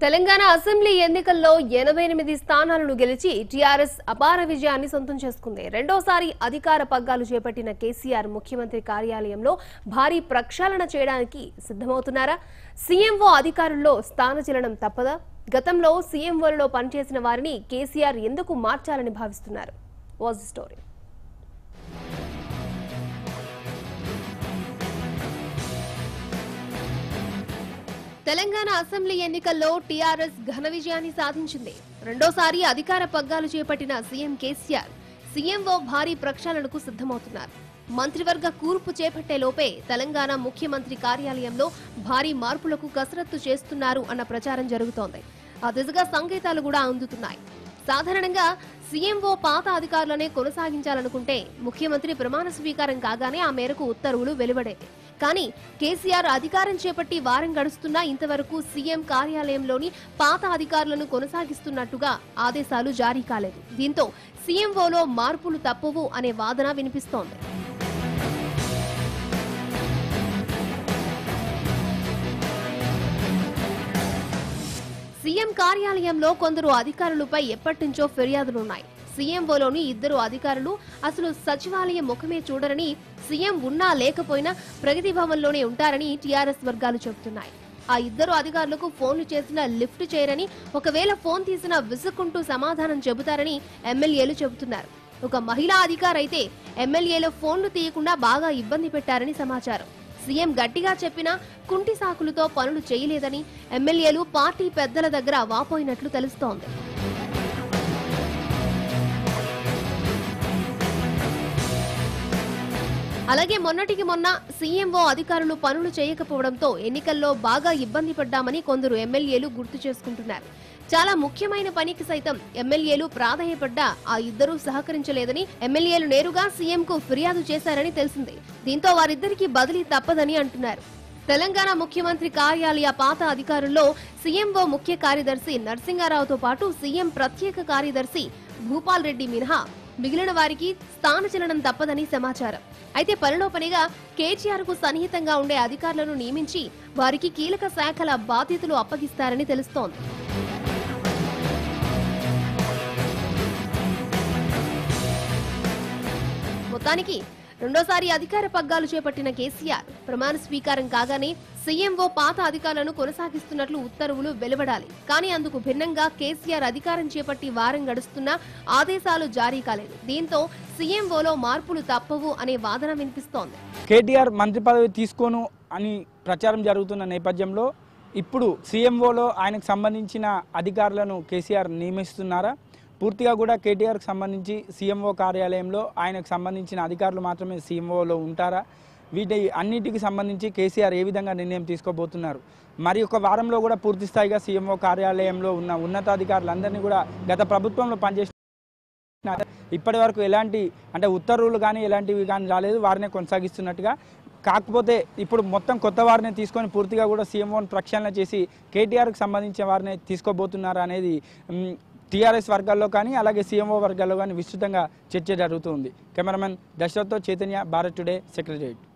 Telangana assembly ఎన్నికల్లో ఎనభై ఎనిమిది స్థానాలను గెలిచి టీఆర్ఎస్ అపార విజయాన్ని సొంతం చేసుకుంది రెండోసారి అధికార పగ్గాలు చేపట్టిన కేసీఆర్ ముఖ్యమంత్రి కార్యాలయంలో భారీ ప్రక్షాళన చేయడానికి సిద్ధమవుతున్నారా సీఎంఓ అధికారుల్లో స్థానచలనం తప్పదా గతంలో సీఎంఓలలో పనిచేసిన వారిని కేసీఆర్ ఎందుకు మార్చాలని భావిస్తున్నారు వాజ్ స్టోరీ తెలంగాణ అసెంబ్లీ ఎన్నికల్లో టీఆర్ఎస్ ఘన విజయాన్ని సాధించింది రెండోసారి అధికార పగ్గాలు చేపట్టిన సీఎం కేసీఆర్ సీఎంఓ భారీ ప్రక్షాళనకు సిద్ధమవుతున్నారు మంత్రివర్గ కూర్పు చేపట్టే లోపే తెలంగాణ ముఖ్యమంత్రి కార్యాలయంలో భారీ మార్పులకు కసరత్తు చేస్తున్నారు అన్న ప్రచారం జరుగుతోంది ఆ దిశగా సంకేతాలు కూడా అందుతున్నాయి సాధారణంగా సీఎంఓ పాత అధికారులనే కొనసాగించాలనుకుంటే ముఖ్యమంత్రి ప్రమాణ స్వీకారం కాగానే ఆ మేరకు ఉత్తర్వులు వెలువడేవి కానీ కేసీఆర్ అధికారం చేపట్టి వారం గడుస్తున్నా ఇంతవరకు సీఎం కార్యాలయంలోని పాత అధికారులను కొనసాగిస్తున్నట్టుగా ఆదేశాలు జారీ కాలేదు దీంతో సీఎంఓలో మార్పులు తప్పవు అనే వాదన వినిపిస్తోంది సీఎం కార్యాలయంలో కొందరు అధికారులపై ఎప్పటినుంచో ఫిర్యాదులున్నాయి సీఎంఓలోని ఇద్దరు అధికారులు అసలు సచివాలయ ముఖమే చూడరని సీఎం ఉన్నా లేకపోయినా ప్రగతి భవన్లోనే ఉంటారని టీఆర్ఎస్ వర్గాలు చెబుతున్నాయి ఆ ఇద్దరు అధికారులకు ఫోన్లు చేసినా లిఫ్ట్ చేయరని ఒకవేళ ఫోన్ తీసినా విసుక్కుంటూ సమాధానం చెబుతారని ఎమ్మెల్యేలు చెబుతున్నారు ఒక మహిళా అధికారి అయితే ఎమ్మెల్యేలు ఫోన్లు తీయకుండా బాగా ఇబ్బంది పెట్టారని సమాచారం సీఎం గట్టిగా చెప్పినా కుంటి సాకులతో పనులు చేయలేదని ఎమ్మెల్యేలు పార్టీ పెద్దల దగ్గర వాపోయినట్లు తెలుస్తోంది అలాగే మొన్నటికి మొన్న సీఎంఓ అధికారులు పనులు చేయకపోవడంతో ఎన్నికల్లో బాగా ఇబ్బంది పడ్డామని కొందరు ఎమ్మెల్యేలు గుర్తు చేసుకుంటున్నారు చాలా ముఖ్యమైన పనికి సైతం ఎమ్మెల్యేలు ప్రాధాయపడ్డా ఆ ఇద్దరూ సహకరించలేదని ఎమ్మెల్యేలు నేరుగా సీఎంకు ఫిర్యాదు చేశారని తెలిసింది దీంతో వారిద్దరికీ బదిలీ తప్పదని అంటున్నారు తెలంగాణ ముఖ్యమంత్రి కార్యాలయ పాత అధికారుల్లో సీఎంఓ ముఖ్య కార్యదర్శి నరసింగారావుతో పాటు సీఎం ప్రత్యేక కార్యదర్శి భూపాల్ రెడ్డి మినహా మిగిలిన వారికి స్థానచలనం తప్పదని సమాచారం అయితే పనిలో పనిగా కేటీఆర్ కు సన్నిహితంగా ఉండే అధికారులను నియమించి వారికి కీలక శాఖల బాధ్యతలు అప్పగిస్తారని తెలుస్తోంది మొత్తానికి రెండోసారి అధికార పగ్గాలు చేపట్టిన కేసీఆర్ ప్రమాణ స్వీకారం కాగానే సీఎంఓ పాత అధికారులను కొనసాగిస్తున్నట్లు ఉత్తర్వులు వెలువడాలి కానీ అందుకు భిన్నంగా కేసీఆర్ అధికారం చేపట్టి వారం గడుస్తున్నా ఆదేశాలు జారీ కాలేదు దీంతో సీఎంఓలో మార్పులు తప్పవు అనే వాదన వినిపిస్తోంది కేటీఆర్ మంత్రి పదవి తీసుకోను అని ప్రచారం జరుగుతున్న నేపథ్యంలో ఇప్పుడు సీఎంఓలో ఆయనకు సంబంధించిన అధికారులను కేసీఆర్ నియమిస్తున్నారా పూర్తిగా కూడా కేటీఆర్కి సంబంధించి సీఎంఓ కార్యాలయంలో ఆయనకు సంబంధించిన అధికారులు మాత్రమే సీఎంఓలో ఉంటారా వీటి అన్నిటికి సంబంధించి కేసీఆర్ ఏ విధంగా నిర్ణయం తీసుకోబోతున్నారు మరి ఒక వారంలో కూడా పూర్తి స్థాయిగా సీఎంఓ కార్యాలయంలో ఉన్న ఉన్నతాధికారులందరినీ కూడా గత ప్రభుత్వంలో పనిచేసిన ఇప్పటి వరకు ఎలాంటి అంటే ఉత్తర్వులు కానీ ఎలాంటివి కానీ రాలేదు వారినే కొనసాగిస్తున్నట్టుగా కాకపోతే ఇప్పుడు మొత్తం కొత్త వారిని తీసుకొని పూర్తిగా కూడా సీఎంఓని ప్రక్షాళన చేసి కేటీఆర్కి సంబంధించిన వారిని తీసుకోబోతున్నారు అనేది మ్, టీఆర్ఎస్ వర్గాల్లో కానీ అలాగే సీఎంఓ వర్గాల్లో కానీ విస్తృతంగా చర్చ జరుగుతుంది కెమెరామెన్ దశరథ్తో చైతన్య భారత్ టుడే సెక్రటరియట్